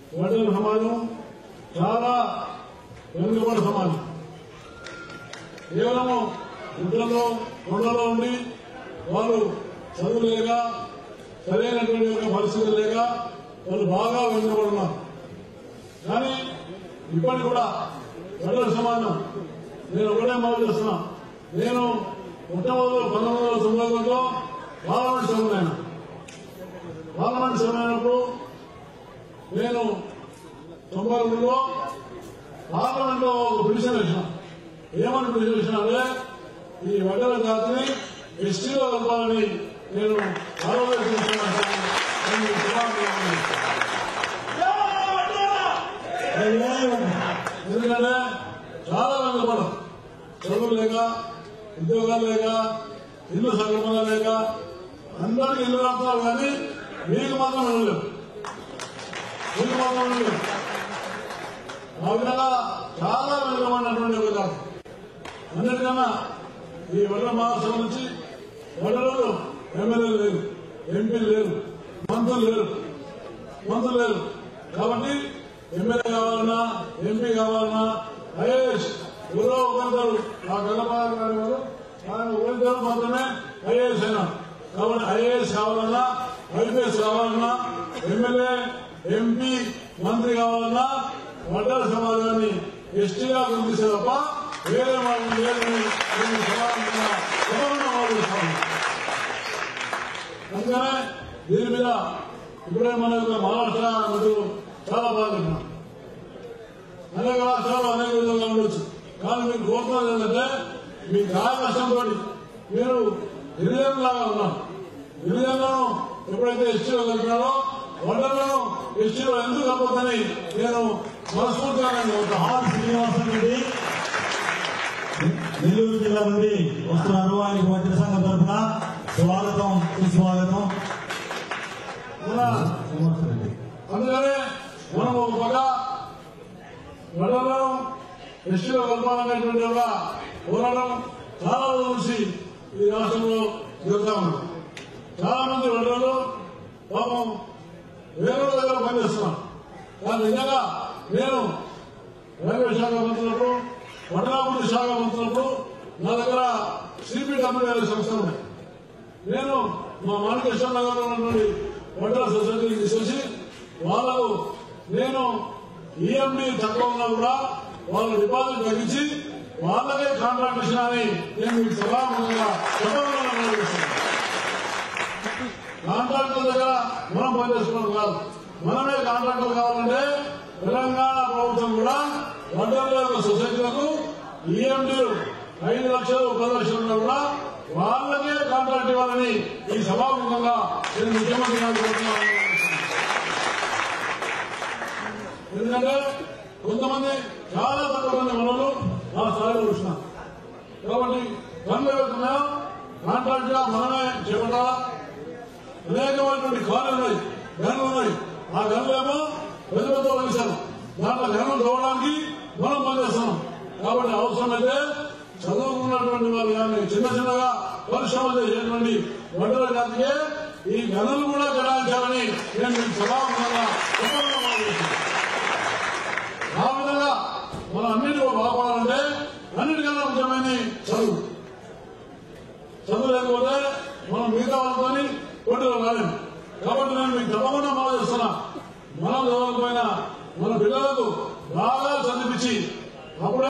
వడ్డల సమాజం చాలా వెనుకబడి సమాజం కేవలం గుడ్లలో కొండలో ఉండి వాళ్ళు చదువు లేక సరైనటువంటి ఒక పరిస్థితి లేక వాళ్ళు బాగా వెనుకబడి ఉన్నారు కానీ ఇప్పటికి కూడా వడ్డల సమాజం నేను ఒకటే మొదలు చేస్తున్నా నేను మొట్టమొదటి పంతొమ్మిది వందల తొంభై ఒకటిలో పార్లమెంట్ సభ్యులైన పార్లమెంట్ సభ్యులైనప్పుడు నేను తొంభై రెండులో పార్లమెంట్ లో ఒక పిటిషన్ వేసిన ఏమని పిటిషన్ వేసిన అంటే ఈ వడ్డల జాతిని ఎస్టీలో కలపాలని నేను ఆలోచించాను ఎందుకంటే చాలా వెనుకబడం చదువు లేక ఉద్యోగాలు లేక ఇల్లు సక్రమంగా లేక అందరికీ ఇల్లు రాస్తారు కానీ మీకు మాత్రం వెళ్ళలేదు మీకు మాత్రం వెళ్ళలేదు ఆ విధంగా చాలా వెనుకబడినటువంటి ఒక జాతి అన్నిటికన్నా ఈ వడ్ల మహాసభ నుంచి వడ్లలో ఎమ్మెల్యేలు లేరు ఎంపీలు లేరు మంత్రులు లేరు మంత్రులు లేరు కాబట్టి ఎమ్మెల్యే కావాలన్నా ఎంపీ కావాలన్నా ఐఏఎస్ ఎవరో ఒకరిద్దరు ఆ గల్లపాల గారి వారు ఆయన ఒకరిద్దరు మాత్రమే ఐఏఎస్ అయినా కాబట్టి ఐఏఎస్ కావాలన్నా ఐపీఎస్ కావాలన్నా ఎమ్మెల్యే ఎంపీ మంత్రి కావాలన్నా వడ్డల సమాజాన్ని ఎస్టీగా గుర్తిస్తే తప్ప వేరే వాళ్ళు లేదని నేను సమాజంగా గౌరవంగా భావిస్తాను. అందుకనే దీని మీద ఇప్పుడే మన యొక్క మహారాష్ట్ర మీరు చాలా బాగా చెప్పినాం అనేక రాష్ట్రాలు అనేక విధంగా ఉండొచ్చు కానీ మీకు కోరుతున్నది ఏంటంటే మీ కాయ కష్టంతో మీరు గిరిజనులాగా ఉన్నారు గిరిజనులను ఎప్పుడైతే ఎస్టీలో కలిపినారో వంటలను ఎస్టీలో ఎందుకు కలపొద్దని నేను మనస్ఫూర్తిగా నేను కోరుతాను. ఆర్ శ్రీనివాసన్ రెడ్డి నెల్లూరు జిల్లా నుండి వస్తున్నారు ఆయనకు వజ్ర సంఘం తరఫున స్వాగతం సుస్వాగతం మన శ్రీనివాసన్ రెడ్డి అందుకనే మనం ఒక పక్క వడలో ఎస్టీలో కలపాలనేటువంటి ఒక పోరాటం చాలా రోజుల నుంచి ఈ రాష్ట్రంలో జరుగుతా ఉంది చాలా మంది వడలలో పాపం వేరే వాళ్ళ దగ్గర పనిచేస్తున్నారు కానీ నిజంగా నేను రైల్వే శాఖ మంత్రులకు వడలాభివృద్ధి శాఖ మంత్రులకు నా దగ్గర సిపిడబ్ల్యూ అనే సంస్థ ఉన్నాయి నేను మా మాణికేశ్వర నగర్లో ఉన్నటువంటి వడ్డల సొసైటీకి తీసుకొచ్చి వాళ్ళకు నేను ఈఎండి తక్కువ ఉన్నా కూడా వాళ్ళ డిపాజిట్ తగ్గించి వాళ్ళకే కాంట్రాక్ట్ ఇచ్చినని నేను మీకు సభాముఖంగా చెప్పాలని నిర్ణయిస్తున్నాను. కాంట్రాక్టుల దగ్గర మనం పనిచేసుకోవడం కాదు మనమే కాంట్రాక్టులు కావాలంటే తెలంగాణ ప్రభుత్వం కూడా వడ్డల యొక్క సొసైటీలకు ఈఎండీలు ఐదు లక్షలు పది లక్షలు ఉన్నా కూడా వాళ్ళకే కాంట్రాక్ట్ ఇవ్వాలని ఈ సభాముఖంగా నేను ముఖ్యమంత్రి గారికి కోరుతున్నాను. ఎందుకంటే కొంతమంది చాలా తక్కువ మంది మనలు ఆ స్థాయిలో వచ్చినారు కాబట్టి పనులు వెళ్తున్నాయో కాంట్రాక్ట్ గా మనమే చేపట్టాలా అనేకమైనటువంటి కాలు ఉన్నాయి గనులు ఉన్నాయి ఆ గనులేమో పెద్ద పెద్ద వేశారు దాంట్లో గనులు తోవడానికి మనం పనిచేస్తున్నాం కాబట్టి అవసరమైతే చదువుకున్నటువంటి వాళ్ళు కానీ చిన్న చిన్నగా పరిశ్రమలు చేసేటువంటి వడ్డల జాతికే ఈ గనులు కూడా కేటాయించాలని నేను మీకు సభాముఖంగా చెప్పాలని భావిస్తున్నాను. ఆ విధంగా మనం అన్నిటి బాగుపడాలంటే అన్నిటికన్నా ముఖ్యమైనది చదువు చదువు లేకపోతే మనం మిగతా వాళ్ళతో పోటీలో రాలేము కాబట్టి నేను మీకు తప్పకుండా మనం చేస్తున్నా మనం చదవకపోయినా మన పిల్లలకు బాగా చదివించి అప్పుడే